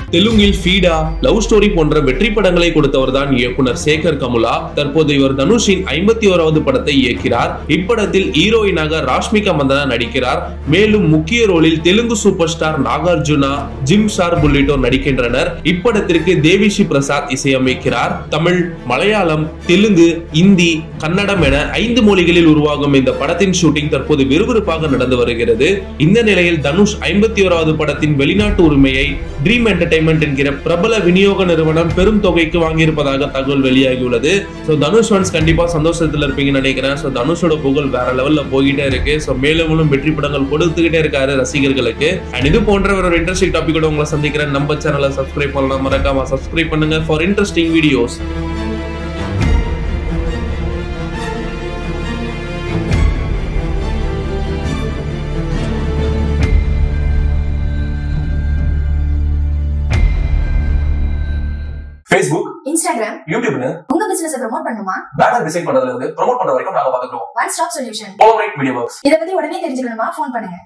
தெலுங்கில் ஃபீடா love story போன்ற வெற்றி படங்களை கொடுத்தவர் தான் இயக்குனர் சேகர் கமுலா தற்போது இவர் தனுஷின் ஐம்பத்தி ஓராவது படத்தை இயக்கிறார் இப்படத்தில் ஹீரோயினாக ராஷ்மிகா மந்தனா நடிக்கிறார் மேலும் முக்கிய ரோலில் Telugu super star Nagarjuna Jim Sarbh உள்ளிட்டோர் நடிக்கின்றனர் இப்படத்திற்கு தேவிஸ்ரீ பிரசாத் இசையமைக்கிறார் தமிழ் மலையாளம் தெலுங்கு இந்தி கன்னடம் என ஐந்து மொழிகளில் உருவாகும் இந்த படத்தின் ஷூட்டிங் தற்போது விறுவிறுப்பாக நடந்து வருகிறது இந்த நிலையில் தனுஷ் ஐம்பத்தி ஓராவது படத்தின் வெளிநாட்டு உரிமையை ட்ரீம் என்டர்டைன்மெண்ட் என்கிற பிரபல விநியோக நிறுவனம் பெரும் தொகைக்கு வாங்கியிருப்பதாக தகவல் வெளியாகியுள்ளது ஸோ தனுஷ் ஃபன்ஸ் கண்டிப்பா சந்தோஷத்துல இருப்பீங்கன்னு நினைக்கிறேன் ஸோ தனுஷோட புகழ் வேற லெவல்ல போய்கிட்டே இருக்கு ஸோ மேலும் மேலும் வெற்றி படங்கள் கொடுத்துக்கிட்டே இருக்காரு ரசிகர்களுக்கு அண்ட் இது போன்ற ஒரு இன்ட்ரெஸ்டிங் டாபிக்கோட உங்களை சந்திக்கிறேன் நம்ம சேனலை சப்ஸ்கிரைப் பண்ணலாம் மறக்காம சப்ஸ்கிரைப் பண்ணுங்க for interesting videos Facebook Instagram யூடியூப்னு உங்க பிசினஸ் ப்ரோமோட் பண்ணுமா பேனர் டிசைன் பண்றதுல இருந்து ப்ரோமோட் பண்ற வரைக்கும் நாங்க பாத்துக்கிறோம் one stop solution Polarite media works இத பத்தி உடனே தெரிஞ்சுக்கணுமா ஃபோன் பண்ணுங்க